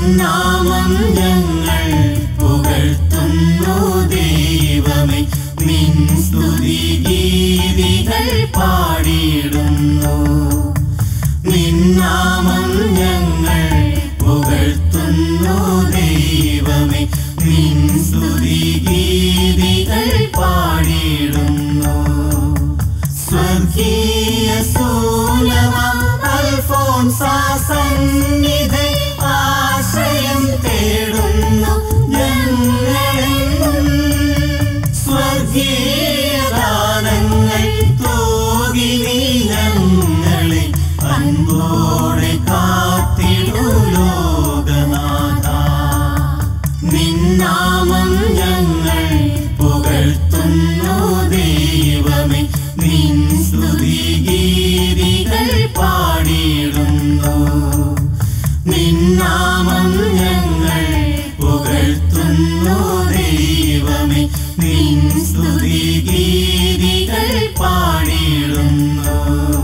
നിന്നാമം ഞങ്ങൾ പുകഴ്ത്തുന്നു ദൈവമേ നിൻ സ്തുതി ഗീതികൾ പാടിയിടുന്നു നിന്നാമം ഞങ്ങൾ പുകഴ്ത്തുന്നു ദൈവമേ നിൻ സ്തുതി ഗീതികൾ പാടിയിടുന്നു സ്വർഗീയ സൂലമം അൽഫോൻസാസന്നിധി ആശ്രയം തേടുന്നു ഞങ്ങളെന്നും സ്വർഗീയ ദാനങ്ങൾ തോകി നീ ഞങ്ങളെ അൻപോടെ കാത്തിടു ലോകനാഥ നിന്നാമം ഞങ്ങൾ പുകഴ്ത്തുന്നു ദൈവമേ നിൻ സ്തുതി ഗീതികൾ പാടിയിടുന്നു നിന്നാമം ഞങ്ങൾ പുകഴ്ത്തുന്നു ദൈവമേ നിൻ സ്തുതി ഗീതികൾ പാടിയിടുന്നു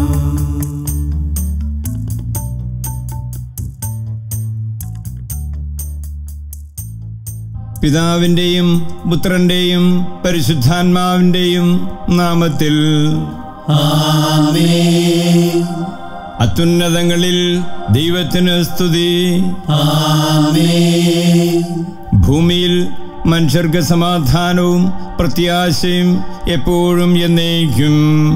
പിതാവിൻ്റെയും പുത്രൻ്റെയും പരിശുദ്ധാത്മാവിൻ്റെയും നാമത്തിൽ ആമേൻ അത്യുന്നതങ്ങളിൽ ദൈവത്തിന് സ്തുതി ആമേൻ ഭൂമിയിൽ മനുഷ്യർക്ക് സമാധാനവും പ്രത്യാശയും എപ്പോഴും എന്നേക്കും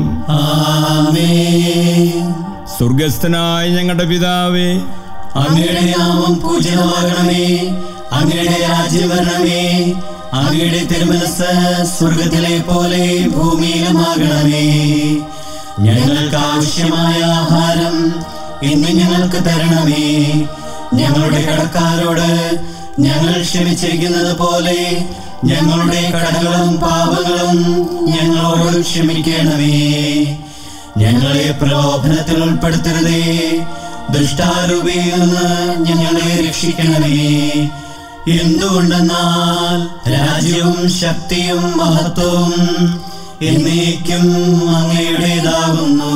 ആമേൻ സ്വർഗസ്ഥനായ ഞങ്ങളുടെ പിതാവേ അങ്ങയുടെ നാമം പൂജിതമാകണമേ അങ്ങയുടെ രാജ്യം വരണമേ അങ്ങയുടെ തിരുമനസ് സ്വർഗത്തിലെ പോലെ ഭൂമിയിലുമാകണമേ ഞങ്ങൾക്ക് ആവശ്യമായ ആഹാരം ഇന്ന് ഞങ്ങൾക്ക് തരണമേ ഞങ്ങളുടെ കടക്കാരോട് ഞങ്ങൾ ക്ഷമിച്ചിരിക്കുന്നത് പോലെ ഞങ്ങളുടെ കടകളും പാപങ്ങളും ഞങ്ങളോട് ക്ഷമിക്കണമേ ഞങ്ങളെ പ്രലോഭനത്തിൽ ഉൾപ്പെടുത്തരുതേ ദുഷ്ടാരൂപിയിൽ നിന്ന് ഞങ്ങളെ രക്ഷിക്കണമേ എന്തുകൊണ്ടെന്നാൽ രാജ്യവും ശക്തിയും മഹത്വവും എന്നേക്കും അങ്ങയുടേതാകുന്നു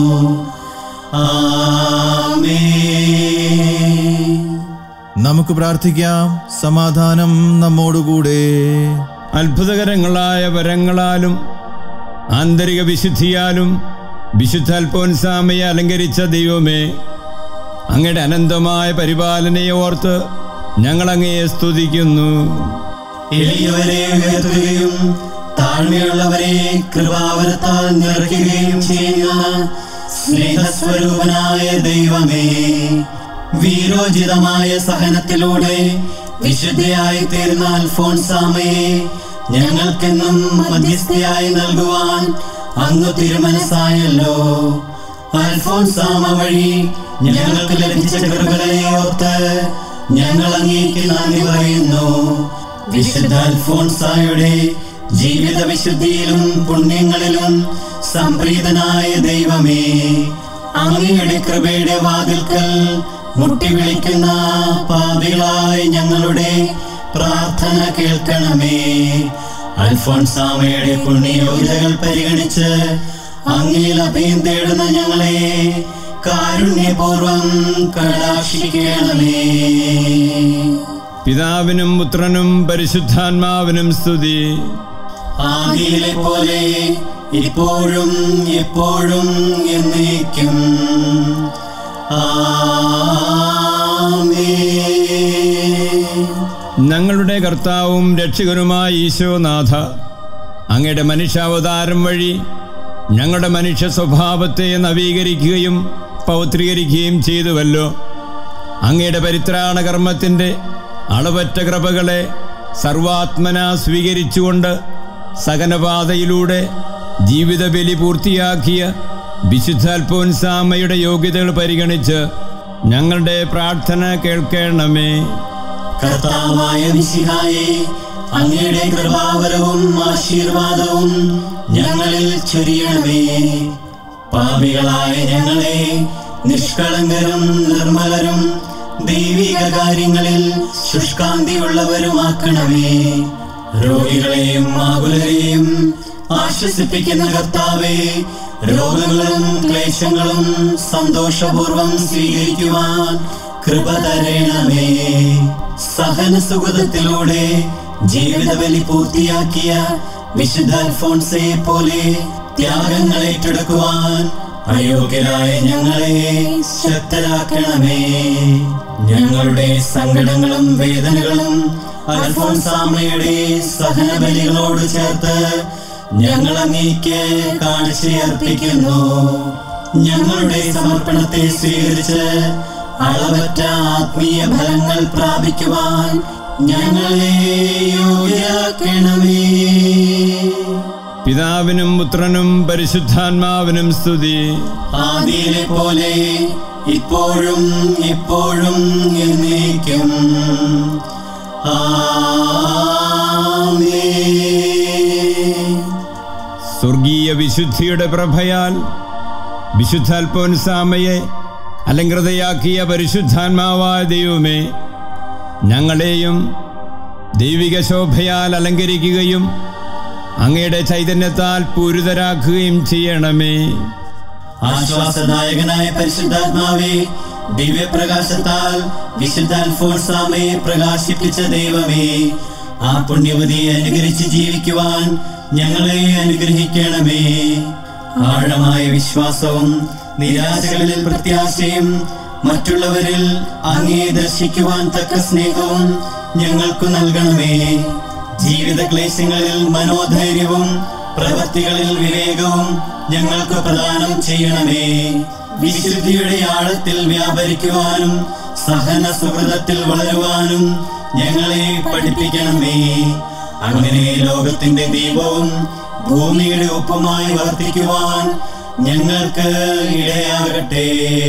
ആമേൻ നമുക്ക് പ്രാർത്ഥിക്കാം സമാധാനം നമ്മോടുകൂടെ അത്ഭുതകരങ്ങളായ വരങ്ങളാലും ആന്തരിക വിശുദ്ധിയാലും വിശുദ്ധ അൽപോൻസാമയെ അലങ്കരിച്ച ദൈവമേ അങ്ങയുടെ അനന്തമായ പരിപാലനയെ ഓർത്ത് ഞങ്ങൾ അങ്ങയെ സ്തുതിക്കുന്നു എളിയവരെ ഉയർത്തുകയും താഴ്മയുള്ളവരെ കൃപാവരത്താൽ നിറയ്ക്കുകയും ചെയ്യുന്ന സ്നേഹസ്വരൂപനായ ദൈവമേ വീരോചിതമായ സഹനത്തിലൂടെ വിശുദ്ധയായി തീർന്ന അൽഫോൺസാമയെ ഞങ്ങൾക്കെന്നും മധ്യസ്ഥയായി നൽകുവാൻ അങ്ങ് തിരുമനസ്സായല്ലോ അൽഫോൺസാമ വഴി ഞങ്ങൾക്ക് ലഭിച്ച കൃപകളെ ഓർത്ത് ഞങ്ങൾ അങ്ങേക്ക് നന്ദി പറയുന്നു വിശുദ്ധ അൽഫോൺസായുടെ ജീവിത വിശുദ്ധിയിലും പുണ്യങ്ങളിലും സംപ്രീതനായ ദൈവമേ അങ്ങയുടെ കൃപയുടെ വാതിൽക്കൽ മുട്ടി വിളിക്കുന്ന പാപികളായ ഞങ്ങളുടെ പ്രാർത്ഥന കേൾക്കണമേ അൽഫോൺസാമയുടെ പുണ്യയോഗ്യതകൾ പരിഗണിച്ച് അങ്ങയിൽ അഭയം തേടുന്ന ഞങ്ങളെ കാരുണ്യപൂർവം കടാക്ഷിക്കണമേ പിതാവിനും പുത്രനും പരിശുദ്ധാത്മാവിനും സ്തുതി ആദിയിലെ പോലെ ഇപ്പോഴും എപ്പോഴും എന്നേക്കും ആമേൻ ഞങ്ങളുടെ കർത്താവും രക്ഷകനുമായ ഈശോനാഥ അങ്ങയുടെ മനുഷ്യാവതാരം വഴി ഞങ്ങളുടെ മനുഷ്യ സ്വഭാവത്തെ നവീകരിക്കുകയും പൗത്രീകരിക്കുകയും ചെയ്തുവല്ലോ അങ്ങയുടെ പരിത്രാണ കർമ്മത്തിൻ്റെ അളവറ്റ കൃപകളെ സർവാത്മന സ്വീകരിച്ചുകൊണ്ട് സകനപാതയിലൂടെ ജീവിതബലി പൂർത്തിയാക്കിയ വിശുദ്ധാൽപോൻസാമയുടെ യോഗ്യതകൾ പരിഗണിച്ച് ഞങ്ങളുടെ പ്രാർത്ഥന കേൾക്കണമേ കർത്താവായ മിശിഹായെ അങ്ങയുടെ കൃപാവരവും ആശീർവാദവും ഞങ്ങളിൽ ചൊരിയണമേ പാപികളായ ഞങ്ങളെ നിഷ്കളങ്കരും നിർമ്മലരും ദൈവിക കാര്യങ്ങളിൽ ശുഷ്കാന്തിയുള്ളവരുമാക്കണമേ രോഗികളെയും ആകുലരെയും ആശ്വസിപ്പിക്കുന്ന കർത്താവെ രോഗങ്ങളും ക്ലേശങ്ങളും സന്തോഷപൂർവം സ്വീകരിക്കുവാൻ കൃപ തരണമേ സഹന സുഗതത്തിലൂടെ ജീവിത ബലി പൂർത്തിയാക്കിയ വിശുദ്ധ അൽഫോൺസയെ പോലെ ത്യാഗങ്ങൾ ഏറ്റെടുക്കുവാൻ അയോഗ്യരായ ഞങ്ങളെ ശക്തരാക്കണമേ ഞങ്ങളുടെ സങ്കടങ്ങളും വേദനകളും അൽഫോൻസാമയുടെ സഹന ബലികളോട് ചേർത്ത് ഞങ്ങൾ അങ്ങേക്ക് കാഴ്ചയർപ്പിക്കുന്നു ഞങ്ങളുടെ സമർപ്പണത്തെ സ്വീകരിച്ച് അളവറ്റ ആത്മീയ ഫലങ്ങൾ പ്രാപിക്കുവാൻ ഞങ്ങളെ യോഗ്യരാക്കണമേ പിതാവിനും പുത്രനും പരിശുദ്ധാത്മാവിനും സ്തുതി ആദിയിലെ പോലെ ഇപ്പോഴും ഇപ്പോഴും എന്നേക്കും ആമേൻ സ്വർഗീയ വിശുദ്ധിയുടെ പ്രഭയാൽ വിശുദ്ധ അൽപ്പോൻസാമയെ അലങ്കൃതയാക്കിയ പരിശുദ്ധാത്മാവായ ദൈവമേ ഞങ്ങളെയും ദൈവിക ശോഭയാൽ അലങ്കരിക്കുകയും അങ്ങയുടെ ചൈതന്യത്താൽ പൂരിതരാക്കുകയും ചെയ്യണമേ ആശ്വാസദായകനായ പരിശുദ്ധാത്മാവേ ദിവ്യപ്രകാശത്താൽ വിശുദ്ധ അൽഫോൻസാമയെ പ്രകാശിപ്പിച്ച ദൈവമേ ആ പുണ്യവതിയെ അനുകരിച്ച് ജീവിക്കുവാൻ ഞങ്ങളെ അനുഗ്രഹിക്കണമേ ആഴമായ വിശ്വാസവും നിരാശകളിൽ പ്രത്യാശയും മറ്റുള്ളവരിൽ അങ്ങേ ദർശിക്കുവാൻ തക്ക സ്നേഹവും ഞങ്ങൾക്ക് നൽകണമേ ജീവിത ക്ലേശങ്ങളിൽ മനോധൈര്യവും പ്രവൃത്തികളിൽ വിവേകവും ഞങ്ങൾക്ക് പ്രദാനം ചെയ്യണമേ വിശുദ്ധിയുടെ ആഴത്തിൽ വ്യാപരിക്കുവാനും സഹന സുഹൃതത്തിൽ വളരുവാനും ഞങ്ങളെ പഠിപ്പിക്കണമേ അങ്ങനെ ലോകത്തിന്റെ ദീപവും ഭൂമിയുടെ ഒപ്പമായി വർത്തിക്കുവാൻ ഞങ്ങൾക്ക് ഇടയാകട്ടെ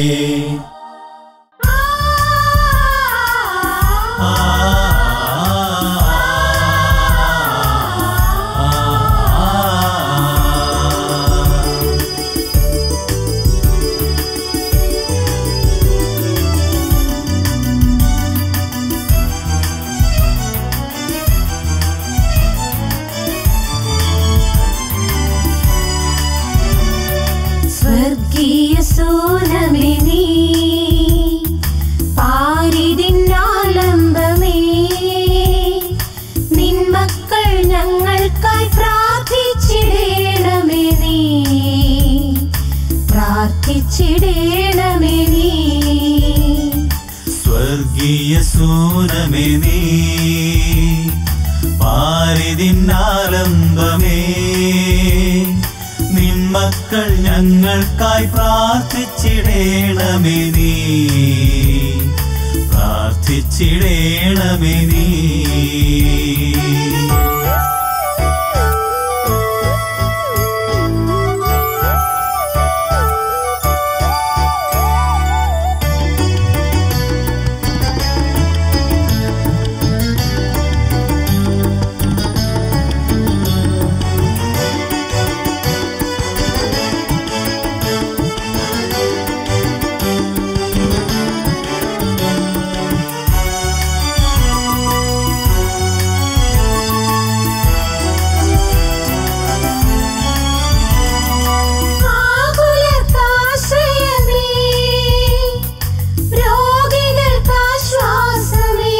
സ്വർഗീയ സൂനമേ നീ പാരിതിന്നാലംബമേ നിൻ മക്കൾ ഞങ്ങൾക്കായി പ്രാർത്ഥിച്ചിടേണമേ നീ പ്രാർത്ഥിച്ചിടേണമേ നീ സ്വർഗീയ സൂനമേ നീ പാരിതിന്നാലംബമേ നിൻ മക്കൾ ഞങ്ങൾക്കായി പ്രാർത്ഥിച്ചിടേണമേ നീ പ്രാർത്ഥിച്ചിടേണമേ നീ ആകുലർക്കാശ്രയമേ, രോഗികൾക്കാശ്വാസമേ,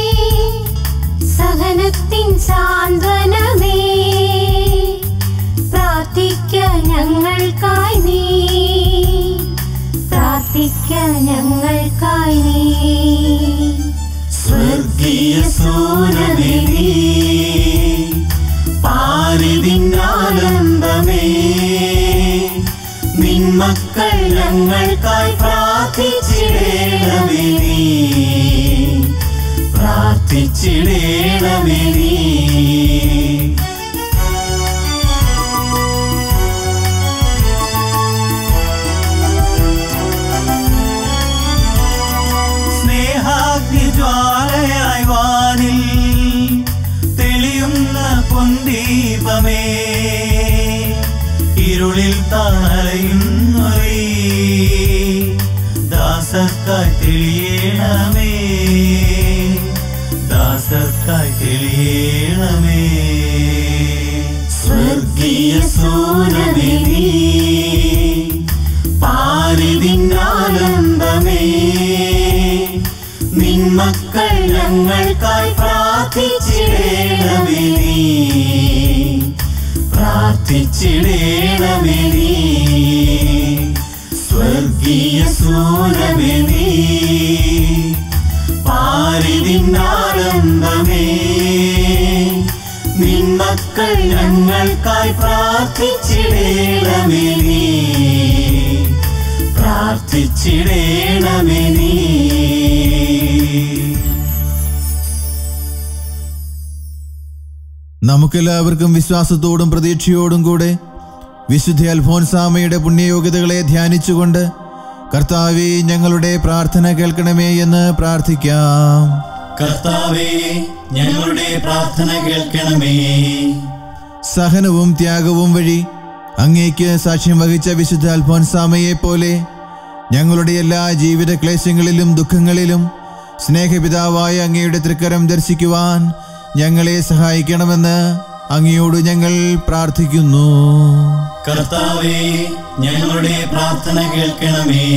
സഹനത്തിൻ സാന്ത്വനമേ പ്രാർത്ഥിക്ക ഞങ്ങൾക്കായി നീ പ്രാർത്ഥിക്ക ഞങ്ങൾക്കായി നീ സ്വർഗീയ സൂനമേ നീ പാരിതിന്നാലംബമേ നിൻ മക്കൾ ഞങ്ങൾക്കായി പ്രാർത്ഥിച്ചിടേണമേ നീ പ്രാർത്ഥിച്ചിടേണമേ നീ സ്നേഹാഗ്നിജ്വാലയായി വാനിൽ തെളിയുന്ന പൊന്തീപമേ ഇരുളിൽ തണലയുന്നൊരീ ദാസർക്കായി തെളിയണമേ ദാസർക്കായി തെളിയണമേ സ്വർഗീയ സൂനമേ നീ പാരിതിന്നാലംബമേ നിന്മക്കൾ ഞങ്ങൾക്കായി പ്രാർത്ഥിച്ചിടേണമേ നീ പ്രാർത്ഥിച്ചിടേണമേ നീ സ്വർഗീയ സൂരമേ നീ പാരിതിന്നാനന്ദമേ നിന്മക്കൾ ഞങ്ങൾക്കായി പ്രാർത്ഥിച്ചിടേണമേ നീ പ്രാർത്ഥിച്ചിടേണമേ നീ നമുക്കെല്ലാവർക്കും വിശ്വാസത്തോടും പ്രതീക്ഷയോടും കൂടെ വിശുദ്ധ അൽഫോൻസാമയുടെ പുണ്യയോഗ്യതകളെ ധ്യാനിച്ചുകൊണ്ട് കർത്താവെ ഞങ്ങളുടെ പ്രാർത്ഥന കേൾക്കണമേ എന്ന് പ്രാർത്ഥിക്കാം കർത്താവേ ഞങ്ങളുടെ പ്രാർത്ഥന കേൾക്കണമേ സഹനവും ത്യാഗവും വഴി അങ്ങേക്ക് സാക്ഷ്യം വഹിച്ച വിശുദ്ധ അൽഫോൻസാമയെ പോലെ ഞങ്ങളുടെ എല്ലാ ജീവിത ക്ലേശങ്ങളിലും ദുഃഖങ്ങളിലും സ്നേഹപിതാവായ അങ്ങയുടെ തൃക്കരം ദർശിക്കുവാൻ ഞങ്ങളെ സഹായിക്കണമെന്ന് അങ്ങയോട് ഞങ്ങൾ പ്രാർത്ഥിക്കുന്നു കർത്താവേ ഞങ്ങളുടെ പ്രാർത്ഥന കേൾക്കണമേ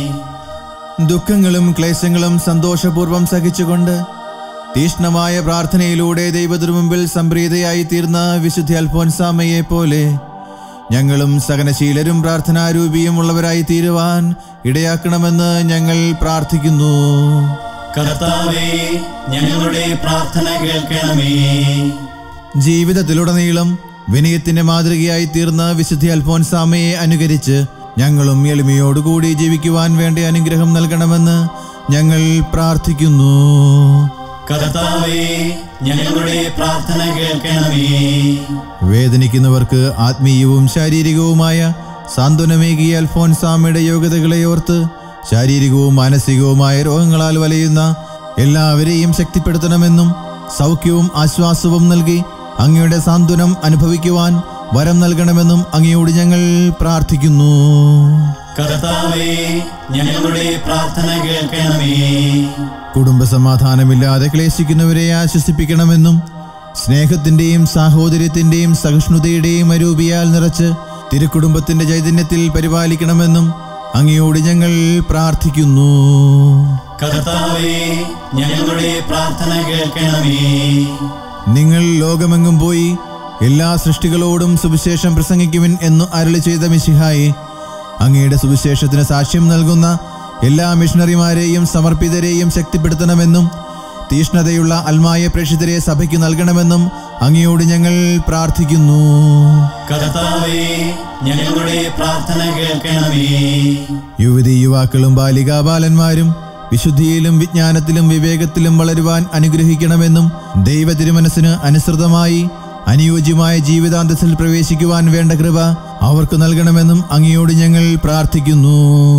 ദുഃഖങ്ങളും ക്ലേശങ്ങളും സന്തോഷപൂർവ്വം സഹിച്ചുകൊണ്ട് തീഷ്ണമായ പ്രാർത്ഥനയിലൂടെ ദൈവത്തിനു മുമ്പിൽ സംപ്രീതയായി തീർന്ന വിശുദ്ധ അൽഫോൻസാമയെ പോലെ ഞങ്ങളും സഹനശീലരും പ്രാർത്ഥനാരൂപിയും ഉള്ളവരായി തീരുവാൻ ഇടയാക്കണമെന്ന് ഞങ്ങൾ പ്രാർത്ഥിക്കുന്നു കർത്താവേ ഞങ്ങളുടെ പ്രാർത്ഥന കേൾക്കണമേ ജീവിതത്തിലുടനീളം വിനയത്തിന്റെ മാതൃകയായി തീർന്ന വിശുദ്ധ അൽഫോൻസാമയെ അനുകരിച്ച് ഞങ്ങളും എളിമയോടുകൂടി ജീവിക്കുവാൻ വേണ്ട അനുഗ്രഹം നൽകണമെന്ന് ഞങ്ങൾ പ്രാർത്ഥിക്കുന്നു കർത്താവേ ഞങ്ങളുടെ പ്രാർത്ഥന കേൾക്കണമേ വേദനിക്കുന്നവർക്ക് ആത്മീയവും ശാരീരികവുമായ സാന്ത്വനമേകിയ അൽഫോൻസാമയുടെ യോഗ്യതകളെ ഓർത്ത് ശാരീരികവും മാനസികവുമായ രോഗങ്ങളാൽ വലയുന്ന എല്ലാവരെയും ശക്തിപ്പെടുത്തണമെന്നും സൗഖ്യവും ആശ്വാസവും നൽകി അങ്ങയുടെ സാന്ത്വനം അനുഭവിക്കുവാൻ വരം നൽകണമെന്നും അങ്ങയോട് ഞങ്ങൾ പ്രാർത്ഥിക്കുന്നു കർത്താവേ ഞങ്ങളുടെ പ്രാർത്ഥന കേൾക്കണമേ കുടുംബ സമാധാനമില്ലാതെ ക്ലേശിക്കുന്നവരെ ആശ്വസിപ്പിക്കണമെന്നും സ്നേഹത്തിന്റെയും സാഹോദര്യത്തിന്റെയും സഹിഷ്ണുതയുടെയും അരൂപിയാൽ നിറച്ച് തിരുക്കുടുംബത്തിന്റെ ചൈതന്യത്തിൽ പരിപാലിക്കണമെന്നും അങ്ങയോട് ഞങ്ങൾ പ്രാർത്ഥിക്കുന്നു കർത്താവേ ഞങ്ങളുടെ പ്രാർത്ഥന കേൾക്കണമേ നിങ്ങൾ ലോകമെങ്ങും പോയി എല്ലാ സൃഷ്ടികളോടും സുവിശേഷം പ്രസംഗിക്കുവിൻ എന്നു അരുളി ചെയ്ത മിശിഹായി അങ്ങയുടെ സുവിശേഷത്തിന് സാക്ഷ്യം നൽകുന്ന എല്ലാ മിഷണറിമാരെയും സമർപ്പിതരെയും ശക്തിപ്പെടുത്തണമെന്നും തീഷ്ണതയുള്ള അൽമായ പ്രേക്ഷിതരെ സഭയ്ക്ക് നൽകണമെന്നും അങ്ങയോട് ഞങ്ങൾ പ്രാർത്ഥിക്കുന്നു കർത്താവേ ഞങ്ങളുടെ പ്രാർത്ഥന കേൾക്കണമേ യുവതി യുവാക്കളും ബാലികാ ബാലന്മാരും വിശുദ്ധിയിലും വിജ്ഞാനത്തിലും വിവേകത്തിലും വളരുവാൻ അനുഗ്രഹിക്കണമെന്നും ദൈവ തിരുമനസ്സിന് അനുസൃതമായി അനുയോജ്യമായ ജീവിതാന്തസ്സിൽ പ്രവേശിക്കുവാൻ വേണ്ട കൃപ അവർക്ക് നൽകണമെന്നും അങ്ങയോട് ഞങ്ങൾ പ്രാർത്ഥിക്കുന്നു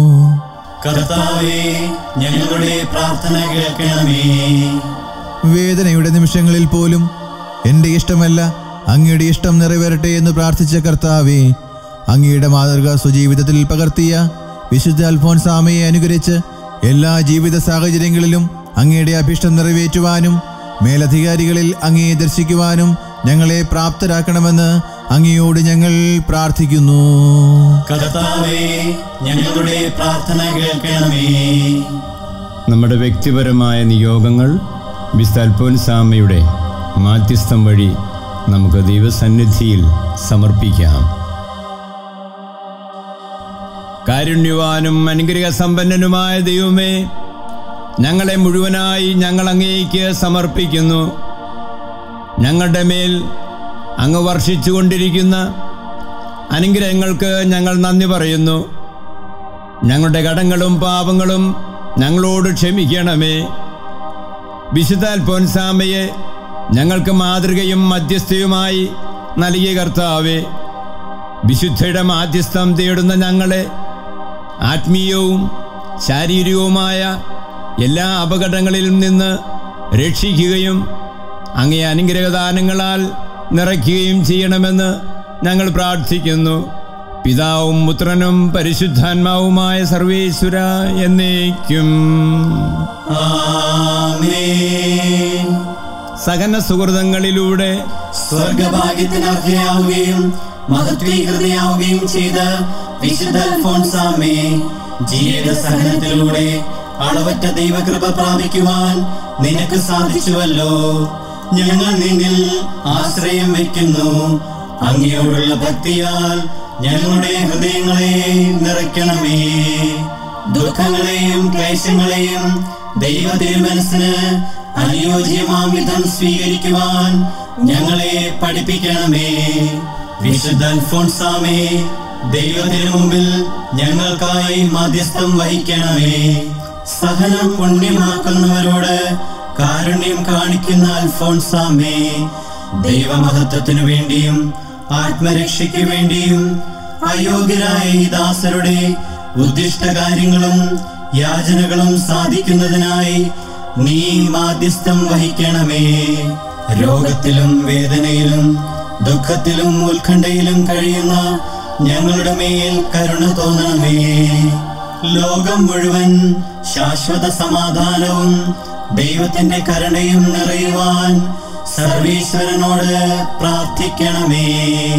കർത്താവേ ഞങ്ങളുടെ പ്രാർത്ഥന കേൾക്കണമേ വേദനയുടെ നിമിഷങ്ങളിൽ പോലും എൻ്റെ ഇഷ്ടമല്ല അങ്ങയുടെ ഇഷ്ടം നിറവേറട്ടെ എന്ന് പ്രാർത്ഥിച്ച കർത്താവേ അങ്ങയുടെ മാതൃക സ്വജീവിതത്തിൽ പകർത്തിയ വിശുദ്ധ അൽഫോൻസാമയെ അനുകരിച്ച് എല്ലാ ജീവിത സാഹചര്യങ്ങളിലും അങ്ങയുടെ അഭിഷ്ടം നിറവേറ്റുവാനും മേലധികാരികളിൽ അങ്ങയെ ദർശിക്കുവാനും ഞങ്ങളെ പ്രാപ്തരാക്കണമെന്ന് അങ്ങയോട് ഞങ്ങൾ പ്രാർത്ഥിക്കുന്നു കർത്താവേ ഞങ്ങളുടെ പ്രാർത്ഥന കേൾക്കണമേ നമ്മുടെ വ്യക്തിപരമായ നിയോഗങ്ങൾ വിസ്തൽപ്പോൻസാമയുടെ മാധ്യസ്ഥം വഴി നമുക്ക് ദൈവസന്നിധിയിൽ സമർപ്പിക്കാം കാരുണ്യവാനും അനുഗ്രഹ സമ്പന്നനുമായ ദൈവമേ ഞങ്ങളെ മുഴുവനായി ഞങ്ങൾ അങ്ങേക്ക് സമർപ്പിക്കുന്നു ഞങ്ങളുടെ മേൽ അങ്ങ് വർഷിച്ചുകൊണ്ടിരിക്കുന്ന അനുഗ്രഹങ്ങൾക്ക് ഞങ്ങൾ നന്ദി പറയുന്നു ഞങ്ങളുടെ കടങ്ങളും പാപങ്ങളും ഞങ്ങളോട് ക്ഷമിക്കണമേ വിശുദ്ധ അൽഫോൻസാമയെ ഞങ്ങൾക്ക് മാതൃകയും മധ്യസ്ഥയുമായി നൽകിയ കർത്താവേ വിശുദ്ധയുടെ മാധ്യസ്ഥം തേടുന്ന ഞങ്ങളെ ആത്മീയവും ശാരീരികവുമായ എല്ലാ അപകടങ്ങളിൽ നിന്ന് രക്ഷിക്കുകയും അങ്ങേ അനുഗ്രഹദാനങ്ങളാൽ നിറയ്ക്കുകയും ചെയ്യണമെന്ന് ഞങ്ങൾ പ്രാർത്ഥിക്കുന്നു പിതാവും പുത്രനും പരിശുദ്ധാത്മാവുമായ സർവേശ്വര എന്നേക്കും ആമേൻ സഹന സുഹൃതങ്ങളിലൂടെ സ്വർഗഭാഗ്യത്തിന് അർഹയാവുകയും മഹത്വീകൃതയാവുകയും ചെയ്ത വിശുദ്ധ അൽഫോൻസാമേ ജീവിത സഹനത്തിലൂടെ അളവറ്റ ദൈവകൃപ പ്രാപിക്കുവാൻ നിനക്ക് സാധിച്ചുവല്ലോ ഞങ്ങൾ നിന്നിൽ ആശ്രയം വയ്ക്കുന്നു അങ്ങയോടുള്ള ഭക്തിയാൽ ഞങ്ങളുടെ ഹൃദയങ്ങളെ നിറയ്ക്കണമേ ദുഃഖങ്ങളെയും ക്ലേശങ്ങളെയും ദൈവ തിരുമനസ്സിന് അനുയോജ്യമാം വിധം സ്വീകരിക്കുവാൻ ഞങ്ങളെ പഠിപ്പിക്കണമേ വിശുദ്ധ അൽഫോൺസാമേ ദൈവത്തിനു മുമ്പിൽ ഞങ്ങൾക്കായി മാധ്യസ്ഥം വഹിക്കണമേ സഹനം പുണ്യമാക്കുന്നവരോട് കാരുണ്യം കാണിക്കുന്ന അൽഫോൺസാമേ ദൈവമഹത്വത്തിനു വേണ്ടിയും ആത്മരക്ഷയ്ക്ക് വേണ്ടിയും അയോഗ്യരായ ഈ ദാസരുടെ ഉദ്ദിഷ്ട കാര്യങ്ങളും യാചനകളും സാധിക്കുന്നതിനായി നീ മാധ്യസ്ഥം വഹിക്കണമേ രോഗത്തിലും വേദനയിലും ദുഃഖത്തിലും ഉത്കണ്ഠയിലും കഴിയുന്ന ഞങ്ങളുടെ മേൽ കരുണ തോന്നണമേ ലോകം മുഴുവൻ ശാശ്വത സമാധാനവും ദൈവത്തിന്റെ കരുണയും നിറയുവാൻ സർവീശ്വരനോട് പ്രാർത്ഥിക്കണമേ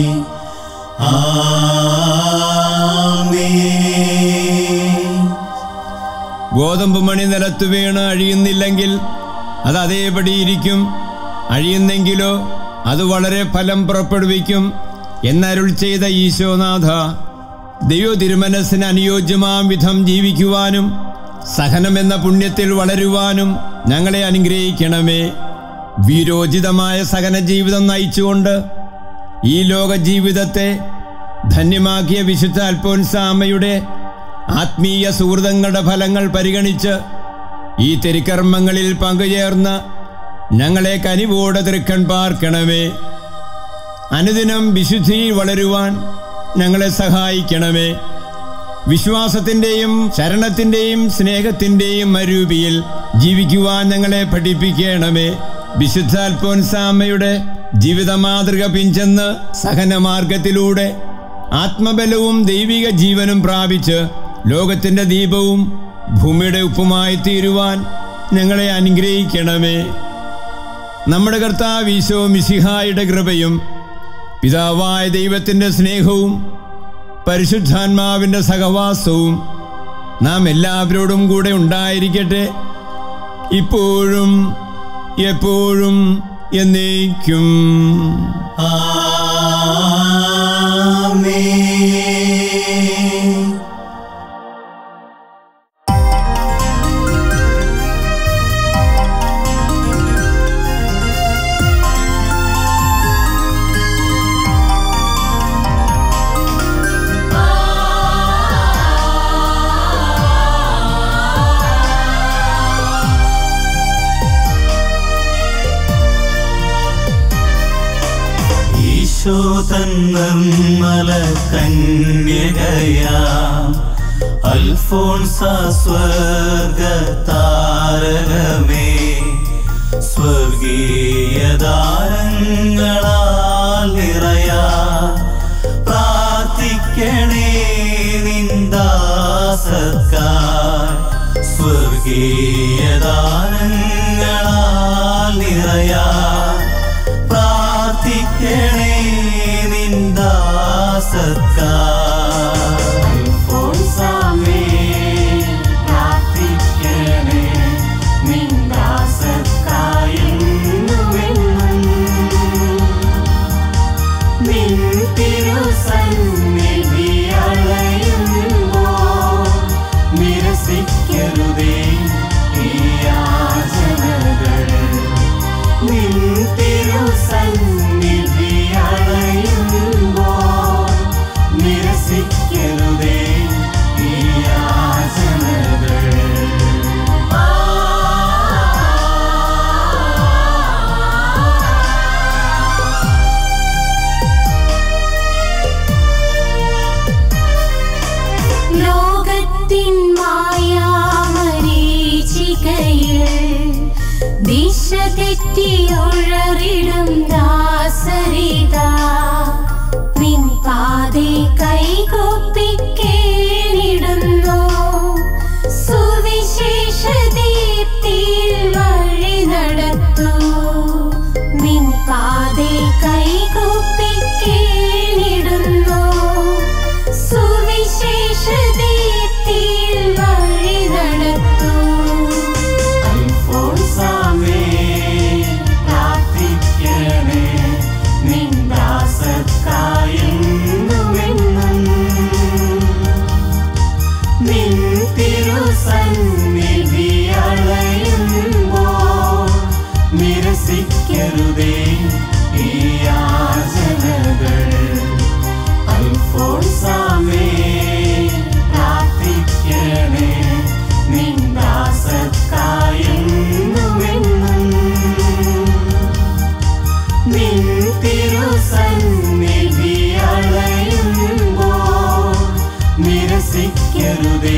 ആമേൻ ഗോതമ്പ് മണി നിലത്ത് വീണ് അഴിയുന്നില്ലെങ്കിൽ അത് അതേപടി ഇരിക്കും അഴിയുന്നെങ്കിലോ അത് വളരെ ഫലം പുറപ്പെടുവിക്കും എന്നരുൾ ചെയ്ത ഈശോനാഥ ദൈവ തിരുമനസ്സിന് അനുയോജ്യമാം വിധം ജീവിക്കുവാനും സഹനമെന്ന പുണ്യത്തിൽ വളരുവാനും ഞങ്ങളെ അനുഗ്രഹിക്കണമേ വീരോചിതമായ സഹന ജീവിതം നയിച്ചുകൊണ്ട് ഈ ലോക ജീവിതത്തെ ധന്യമാക്കിയ വിശുദ്ധ അൽഫോൻസാമയുടെ ആത്മീയ സുഹൃതങ്ങളുടെ ഫലങ്ങൾ പരിഗണിച്ച് ഈ തിരുക്കർമ്മങ്ങളിൽ പങ്കുചേർന്ന് ഞങ്ങളെ കനിവോടെ തൃക്കൺ പാർക്കണമേ അനുദിനം വിശുദ്ധിയിൽ വളരുവാൻ ഞങ്ങളെ സഹായിക്കണമേ വിശ്വാസത്തിൻ്റെയും ശരണത്തിൻ്റെയും സ്നേഹത്തിൻ്റെയും മരൂപിയിൽ ജീവിക്കുവാൻ ഞങ്ങളെ പഠിപ്പിക്കണമേ വിശുദ്ധ അൽഫോൻസാമയുടെ ജീവിത മാതൃക പിഞ്ചെന്ന് സഹനമാർഗത്തിലൂടെ ആത്മബലവും ദൈവിക ജീവനും പ്രാപിച്ച് ലോകത്തിൻ്റെ ദീപവും ഭൂമിയുടെ ഉപ്പുമായി തീരുവാൻ ഞങ്ങളെ അനുഗ്രഹിക്കണമേ നമ്മുടെ കർത്താവ് ഈശോ മിശിഹായുടെ കൃപയും പിതാവായ ദൈവത്തിൻ്റെ സ്നേഹവും പരിശുദ്ധാത്മാവിൻ്റെ സഹവാസവും നാം എല്ലാവരോടും കൂടെ ഉണ്ടായിരിക്കട്ടെ ഇപ്പോഴും എപ്പോഴും എന്നേക്കും ആമേൻ ഈശോ തന്നർമ്മല കന്യകയാ അൽഫോൺസ സ്വർഗ താരകമേ സ്വർഗീയദാനങ്ങളാൽ നിറയാ പ്രാർത്ഥിക്കണേ നിന്ദാസർക്കാർ സ്വർഗീയദാനങ്ങളാൽ നിറയാ പ്രാർത്ഥിക്കണേ നിന്ദാസർക്കാർ പ്രാർത്ഥിക്കണേ നിൻ തിരുസന്നിധി അളയുമ്പോൾ നിരസിക്കരുതേ ഈ യാചനകൾ നിൻ തിരുസന്നിധി അളയുമ്പോൾ നിരസിക്കരുതേ ഈ യാചനകൾ ലോകത്തിൻ മായാമരീചികയിൽ ദിശ തെറ്റിയൊഴറിടും ദാസരിതാ നിൻ പാതെ കൈകൊപ്പിക്കേണിടുന്നു സുവിശേഷ ദീപ്തിയിൽ വഴി നടത്തൂ നിൻ പാതെ കൈകൊപ്പിക്കേണിടുന്നു സുവിശേഷ ദീപ്തിയിൽ വഴി നടത്തൂ ദുഃഖിക്കരുതേ